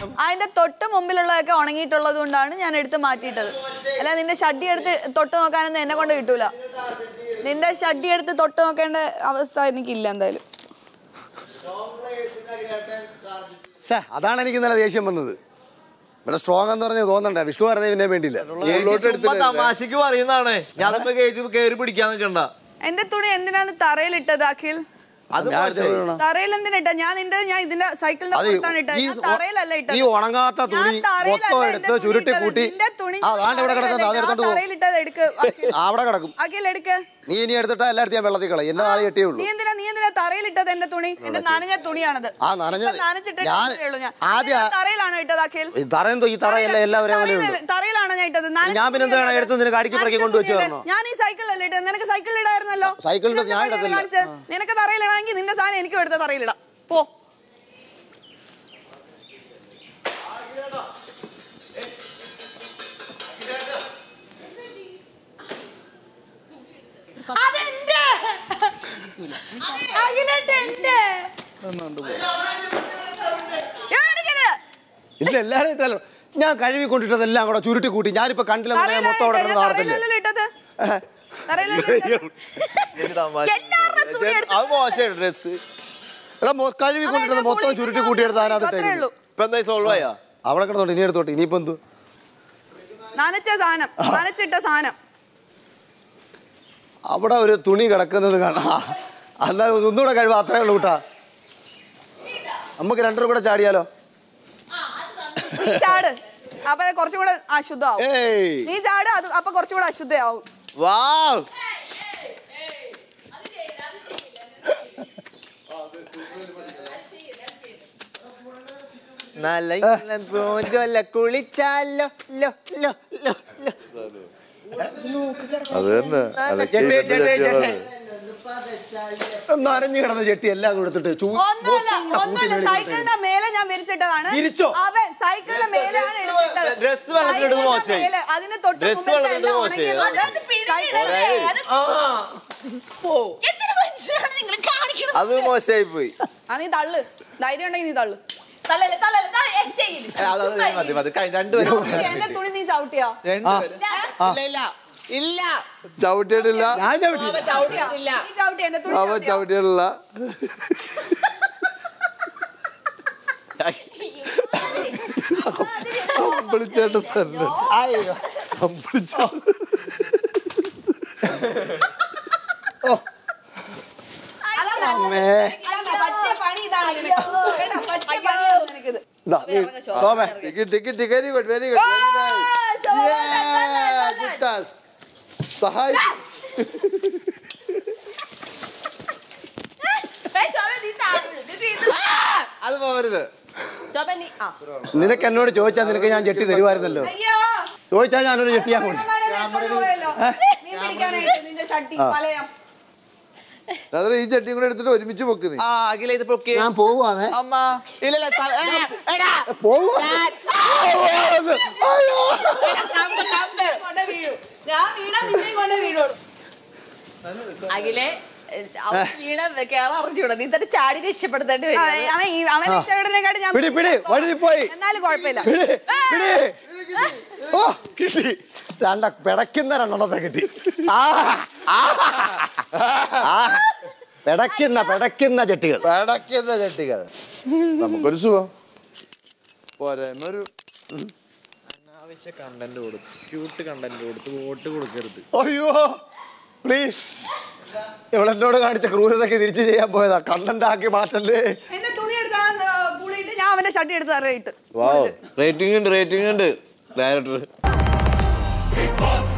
അതിന്റെ തൊട്ട് മുമ്പിലുള്ളതൊക്കെ ഉണങ്ങിയിട്ടുള്ളത് കൊണ്ടാണ് ഞാൻ എടുത്ത് മാറ്റിയിട്ടത് അല്ല നിന്റെ ഷഡ്ഡി എടുത്ത് തൊട്ട് നോക്കാനൊന്നും എന്നെ കൊണ്ട് കിട്ടൂല നിന്റെ ഷഡ്ഡി എടുത്ത് തൊട്ട് നോക്കേണ്ട അവസ്ഥ എനിക്കില്ല എന്തായാലും ഛേ അതാണ് എനിക്ക് ഇന്നലെ ദേഷ്യം വന്നത് ഇവിടെ സ്ട്രോങ് എന്ന് പറഞ്ഞ് തോന്നണ്ട വിഷ്ണു പറഞ്ഞ പിന്നെ വേണ്ടിയില്ല ചേച്ചി ചുമ്മാ തമാശക്ക് പറയുന്നതാണ് ഞാനിപ്പോ കേറി കേറി പിടിക്കാൻ നിൽക്കണ്ട എന്റെ തുണി എന്തിനാണ് തറയിലിട്ടത് അഖിൽ അത് ഞാൻ അടുത്ത് മോശമായി. വീഴണം. തറയിൽ എന്തിനാ ഇട്ട ഞാൻ നിന്റെ ഞാൻ ഇതിന്റെ സൈക്കിളിന്റെ അത് പുറത്താണ് ഇട്ടത് ഈ ഞാൻ തറയിലല്ല ഇട്ടത് ഈ ഉണങ്ങാത്ത ഞാൻ തുണി തറയിലല്ല മൊത്തം എന്റെ എടുത്ത് തുണി ചുരുട്ടി ഇട്ടത്. കൂട്ടി നിന്റെ തുണി ആ അതാണ്ട് ഇവിടെ കിടക്കുന്നത് അത് എടുത്തോണ്ട് പോകും തറയിലിട്ടത് എടുക്ക് അഖിൽ. അവിടെ കിടക്കും അഖിൽ എടുക്ക് നീ ഇനി എടുത്തിട്ട് എല്ലായിടത്തും ഞാൻ വെള്ളത്തിൽ കളയും എന്നെ നാളെ കെട്ടിയേ ഉള്ളൂ നീ എന്തിനാ നീ എന്തിനാ തറയിലിട്ടത് എന്റെ തുണി എന്റെ നനഞ്ഞ തുണിയാണത് ആ നനഞ്ഞത് ഇപ്പൊ നനച്ചിട്ടിട്ട് ഞാൻ ഇട്ടതേ ഉള്ളൂ ഞാൻ. ആദ്യം എന്തിനാ തറയിലാണോ ഇട്ടത് അഖിൽ ഈ തറയെന്തോ ഈ തറയല്ല എല്ലാവരും അങ്ങനെ ഉണ്ട് തറയിലല്ല- തറയിലാണോ ഞാൻ ഇട്ടത് നനഞ്ഞ ഞാൻ പിന്നെ എന്താണ് തുണിയല്ലേ എടുത്ത് നിനക്ക് അടുക്കി പറക്കി നനഞ്ഞ കൊണ്ടുവച്ച് തുണിയല്ലേ? തരണോ? ഞാൻ ഈ സൈക്കിളല്ലേ ഇട്ടത് നിനക്ക് സൈക്കിൾ ഇടായിരുന്നല്ലോ സൈക്കിളിൽ ഇതെന്താ ഞാൻ പണിയാണ് ഇടത്തില്ല. കാണിച്ചത്? നിനക്ക് തറയിലിടാമെങ്കിൽ നിന്റെ സാധനം എനിക്കും എടുത്ത തറയിലിടാം പോ അതെന്റെ അഖിലേട്ടൻ എന്റെ എടുക്കരുത്. ഇല്ല എല്ലാവരും ഇട്ടല്ലോ ഞാൻ കഴുകി കൊണ്ടിട്ടതെല്ലാം കൂടെ ചുരുട്ടി കൂട്ടി ഞാനിപ്പോ കണ്ടില്ലെന്ന് പറഞ്ഞാൽ മൊത്തം അവിടെ കിടന്ന് നടത്തില്ലേ തറയിലല്ലല്ലോ ഇട്ടത് തറയിലല്ലല്ലോ ഇട്ടത്. ഇത് തമാശ. എല്ലാവരുടെയും തുണി എടുത്ത് അത് മോശമാണ് ഡ്രസ് എടാ മൊ- കഴുകി കൊണ്ടിട്ടത് അതെന്നെ മൊത്തം പുള്ളി ചുരുട്ടി കൂട്ടിയെടുത്ത് അതിനകത്ത് അത്രേ ഇട്ടേക്കുന്നു. ഉള്ളൂ. ഇപ്പൊ എന്തായി സോൾവ് ആയാ അവിടെ കിടന്നോട്ട് ഇനി എടുത്തോട്ട് ഇനിയിപ്പോ എന്തു നനച്ച സാധനം നനച്ചിട്ട സാധനം അവിടെ ഒരു തുണി കിടക്കുന്നത് കാണാം എന്നാൽ ഒന്നുകൂടെ കഴിവ് അത്രേ ഉള്ളൂ കൂട്ടാ നമുക്ക് രണ്ടും കൂടെ ചാടിയാലോ നീ ചാട് അപ്പൊ കുറച്ചും കൂടെ അശുദ്ധമാവും ഏയ് നീ ചാട് അത് അപ്പൊ കുറച്ചും കൂടെ അശുദ്ധമാവും വാവ് നല്ല ഇളം പൂഞ്ചൊല്ല കുളിച്ചാലോ ലോ ലോ ലോ ലോ. അത് തന്നെ ജെട്ടി, ജെട്ടി, ജെട്ടി. നനഞ്ഞു കിടന്ന ചെട്ടി എല്ലാം കൊടുത്തിട്ട് ചൂ- ഒന്നുമല്ല മൊത്തം കൂടെ ഒന്നുമല്ല കൂട്ടി സൈക്കിളിന്റെ മേലെ ഞാൻ വിരിച്ചിട്ടതാണ് വിരിച്ചോ? അവൻ സൈക്കിളിന്റെ മേലെയാണ് എടുത്തിട്ടത് ഡ്രസ്സ് വെള്ളത്തിലിടുന്നത് സൈക്കിളിന്റെ മോശമായി. മേലെ, അതിന് തൊട്ട് ഡ്രസ്സ് മുമ്പിലത്തെ വെള്ളത്തിലിടുന്നത് എല്ലാം മോശമായി. ഉണങ്ങിയതുകൊണ്ട് അതൊന്ന് പിഴിഞ്ഞിടല്ലേ? സൈക്കിളിന്റെ- അത് ആ എന്തൊരു മനുഷ്യനാണ് നിങ്ങൾ കാണിക്കുന്നത്? അത് മോശമായി പോയി ആ നീ തള്ളു ധൈര്യം ഉണ്ടെങ്കിൽ നീ തള്ളു തള്ളല്, തള്ളല്, തള്ളല്, ഏ, ചെയ്യില്ല. അത് അത് മതി മതി കഴി- രണ്ടുപേരും എന്റെ തുണി നീ ചവിട്ടിയോ രണ്ടുപേരും ഇല്ല. ഇല്ല ഇല്ല ഇല്ല ചവിട്ടിയിട്ടില്ല ഞാൻ ചവിട്ടി അവൻ ചവിട്ടിയിട്ടില്ല നീ ചവിട്ടി എന്റെ തുണി അവൻ ചവിട്ടിയോ? ചവിട്ടിയിട്ടില്ല അമ്പിളിച്ചേട്ടൻ തന്നെ അമ്പിളിച്ചേട്ടൻ അതാണ് അമ്മേ. ഇതാണ് പറ്റിയ പണി ഇതാണ് നിനക്ക്. കേട്ടോ, പറ്റിയ പണിയാണ് നിനക്കിത്. ഇതാ, നീ സോമേ ticket ticket very good very good Shobha, good task സഹായിച്ചു ഏ, ശോഭ, നീ താഴെ വീഴ്. നീ വീണ്. അത് പോവരുത് ശോഭ, നീ ആ. നിനക്ക് എന്നോട് ചോദിച്ചാൽ നിനക്ക് ഞാൻ ചെട്ടി തരുമായിരുന്നല്ലോ അയ്യോ ചോദിച്ചാൽ ഞാനൊരു ചെട്ടിയാ കൊണ്ട് ക്യാമറ പോയല്ലോ നീ പിടിക്കാനായിട്ട് നിന്റെ ഷട്ടി വലയം അതിന് ഈ ചട്ടിയും കൂടെ എടുത്തിട്ട് ഒരുമിച്ച് പൊക്ക് നീ ആ അഖില ഇത് പൊക്കി ഞാൻ പോവാണ് അമ്മ ഇല്ലല്ല തല- ഏ, എടാ. പോവാ കൊണ്ട് വീഴും ഞാൻ വീണ നിന്നെയും കൊണ്ട് വീഴുള്ളൂ അഖിലെ ഏ, അവൻ വീണ കേറാൻ അറിഞ്ഞൂടാ നീ തന്നെ ചാടി രക്ഷപ്പെടുത്തേണ്ടി വരും അവൻ അവൻ ഈ- അവൻ രക്ഷപ്പെടുന്നതിനെക്കാട്ടി ഞാൻ പിടി പിടി വഴുതി പോയി എന്നാലും കുഴപ്പമില്ല പിടി പിടി ഓ കിട്ടി രണ്ട പിടയ്ക്കുന്ന രണ്ടെണ്ണത്തെ കിട്ടി ആ ആ, ആ. പിടയ്ക്കുന്ന പിടയ്ക്കുന്ന ചെട്ടികൾ പടക്കുന്ന ചട്ടികൾ നമുക്കൊരു സുഖം പോരായ്മ ഒരു അനാവശ്യ കണ്ടന്റ് കൊടുത്ത് ക്യൂട്ട് കണ്ടന്റ് കൊടുത്ത് വോട്ട് കൊടുക്കരുത് അയ്യോ പ്ലീസ് ഇവളെന്നോട് കാണിച്ച ക്രൂരതയ്ക്ക് തിരിച്ചു ചെയ്യാൻ പോയതാ കണ്ടന്റ് ആക്കി മാറ്റല്ലേ എന്റെ തുണി എടുത്താൽ പുളിയിട്ട് ഞാൻ അവന്റെ ഷട്ടി എടുത്ത് തറയിട്ട് വാവ് റേറ്റിംഗ് ഉണ്ട് റേറ്റിംഗ് ഉണ്ട് ഡയറക്ടർ